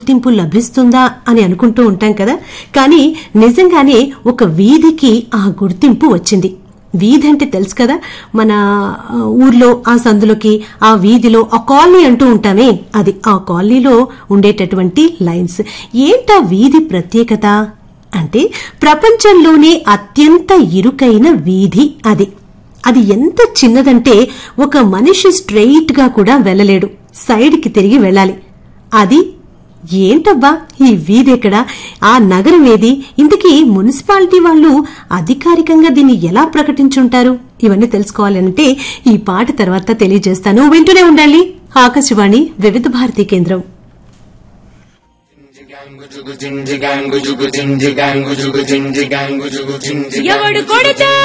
గుర్తింపు లభిస్తుందా అని అనుకుంటూ ఉంటాం కదా కానీ నిజంగానే ఒక వీధికి ఆ గుర్తింపు వచ్చింది వీధి అంటే తెలుసు కదా మన ఆ, ఊర్లో ఆ సందులోకి ఆ వీధిలో ఆ కాలనీ అంటూ ఉంటామే అది ఆ కాలనీలో ఉండేటటువంటి లైన్స్ ఏంటా వీధి ప్రత్యేకత అంటే ప్రపంచంలోనే అత్యంత ఇరుకైన వీధి అది అది ఎంత చిన్నదంటే ఒక మనిషి స్ట్రెయిట్ గా కూడా వెళ్ళలేడు సైడ్ కి తిరిగి వెళ్ళాలి అది ఏంటబ్బా ఈ వీధెక్కడ ఆ నగరం ఏది ఇంతకీ మున్సిపాలిటీ వాళ్ళు అధికారికంగా దీన్ని ఎలా ప్రకటించుంటారు ఇవన్నీ తెలుసుకోవాలంటే ఈ పాట తర్వాత తెలియజేస్తాను వింటూనే ఉండాలి ఆకాశవాణి వివిధ భారతీ కేంద్రం ఎవడు కొడితే